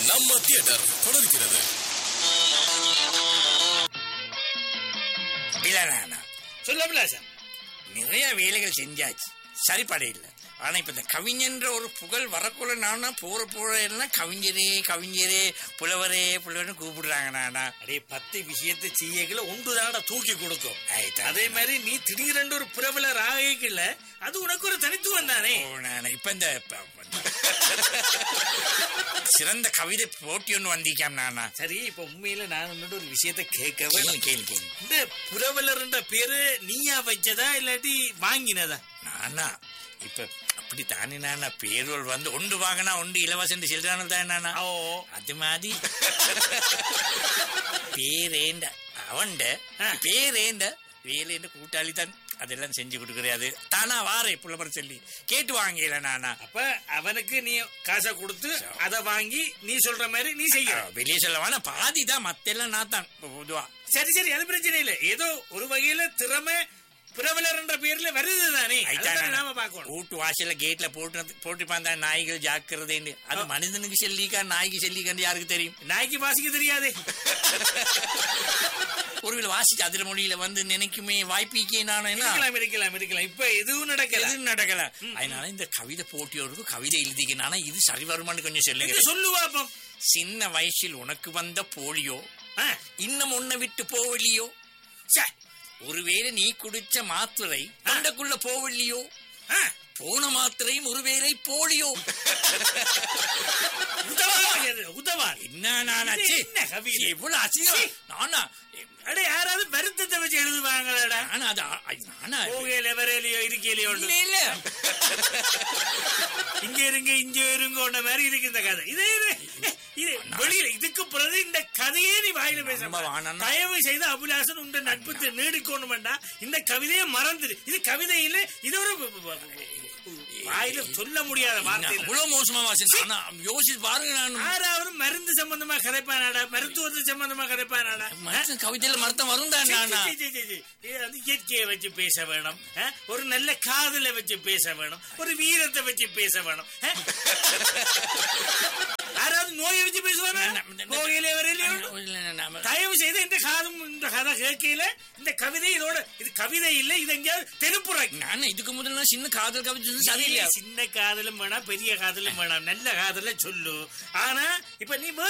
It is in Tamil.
நம்ம தியேட்டர் தொடர்கிறது பிளானா சொல்ல பிளாசா நிறைய வேலைகள் செஞ்சாச்சு சரிப்படை இல்லை ஆனா இப்ப இந்த கவிஞன்ற ஒரு புகழ் வரக்குள்ள நானா போற போற எல்லாம் கவிஞரே கவிஞரே புலவரே புலவர்னு கூப்பிடுறாங்க நானா அடே பத்து விஷயத்தை செய்யல ஒன்று தானடா தூக்கி கொடுக்கும் ஆயிட்டா. அதே மாதிரி நீ திடீரென்று ஒரு பிரபலர் ஆகிக்கல அது உனக்கு ஒரு தனித்துவம் தானே ஓ, நானா இப்ப இந்த ப- ப- சிறந்த கவிதை போட்டி ஒன்று வந்திக்காம் நானா சரி இப்ப உண்மையில நான் உன்னோட ஒரு விஷயத்தை கேட்கவே கேளு கேளு கேளு இந்த புரவலர்ன்ற பேரு நீயா வச்சதா இல்லாட்டி வாங்கினதா நானா இப்ப அப்படி தானே நானா பேரோல் வந்து ஒன்று வாங்கினா ஒன்று இலவசம் சொல்றானு தானே நானா ஓ அது மாதிரி பேரேண்ட அவன்ட ஆ. பேரேண்ட வேலைன்ற கூட்டாளி தான் அதெல்லாம் செஞ்சு கொடுக்கறாது தானா வாரே புலவர் சொல்லி கேட்டு வாங்கல நானா அப்ப அவனுக்கு நீ காசை கொடுத்து அதை வாங்கி நீ சொல்ற மாதிரி நீ செய்ய வெளியே சொல்ல வேணா பாதி தான் மத்தெல்லாம் நான் தான் பொதுவா சரி சரி அது பிரச்சனை இல்லை ஏதோ ஒரு வகையில திறமை பிரபலர் என்ற பேர்ல வருது தானே அதுதானே நாம பார்க்கணும் வீட்டு வாசல்ல கேட்ல போட்டு போட்டுப்பான் தான் நாய்கள் ஜாக்கிரதைன்னு அது மனிதனுக்கு செல்லிக்கா நாய்க்கு செல்லிக்கான்னு யாருக்கு தெரியும் நாய்க்கு வாசிக்க தெரியாதே ஒருவேளை வாசிச்சு அதிர மொழியில வந்து நினைக்குமே வாய்ப்பிக்கே நான் என்ன இருக்கலாம் இருக்கலாம் இருக்கலாம் இப்ப எதுவும் நடக்கல எதுவும் நடக்கல அதனால இந்த கவிதை போட்டியோருக்கு கவிதை எழுதிக்கினானா இது சரி வருமானு கொஞ்சம் சொல்லுங்க இது சொல்லு பாப்போம் சின்ன வயசில் உனக்கு வந்த போலியோ ஆ, இன்னும் உன்னை விட்டு போவலியோ ச்சே, ஒருவேளை நீ குடிச்ச மாத்திரை தொண்டைக்குள்ள போவலியோ ஆ, போன மாத்திரையும் ஒருவேளை போலியோ உதவான் இது, உதவான் என்ன நானாச்சு இது என்ன கவிதை? எவ்வளவு அசிங்கம் நானா அடே யாராவது வருத்தத்தை வச்சு எழுதுவாங்களடா நானா அது அ- நானா போகையில வரலையோ இருக்கையிலையோ இல்ல இல்ல இங்க இருங்க இங்க இருங்க ஒன்ன மாதிரி இருக்கு இந்த கதை இது இது இது வெளியில இதுக்கு பிறகு இந்த கதையே நீ வாயில பேச ரொம்ப வாணான்னா. தயவு செய்து அபிலாசன் உண்ட நட்பு நீடிக்கணும்டா இந்த கவிதையை மறந்துடு இது கவிதை இல்ல இது ஒரு வாயில சொல்ல முடியாத வார்த்தை இல்ல. அவ்வளவு மோசமா வாசி ஆனா யோசிச்சு பாருங்க நான் யாராவது மருந்து சம்பந்தமா கதைப்பானாடா மருத்துவத்து சம்பந்தமா கதைப்பானாடா மனுஷன் கவிதையில மருத்துவம் வரும் தான் சீ, நானா சீ, சீ, சீ, சீ. இது வந்து இயற்கையை வச்சு பேச வேணும் ஆ? ஒரு நல்ல காதலை வச்சு பேச வேணும் ஒரு வீரத்தை வச்சு பேச வேணும் ஆ? யாராவது நோயை வச்சு பேசுவானா நோயிலே வரையிலே இல்ல, நாம- தயவு செய்து இந்த காதும் இந்த கதை கேட்கையில இந்த கவிதை இதோட இது கவிதை இல்ல இது எங்கேயாவது தெருப்புறாங்க நானா இதுக்கு முதல்ல நான் சின்ன காதல் கவிதை சொன்னது சரியில்லையா சின்ன காதலும் வேணாம் பெரிய காதலும் வேணாம் நல்ல காதல சொல்லு ஆனா இப்ப நீ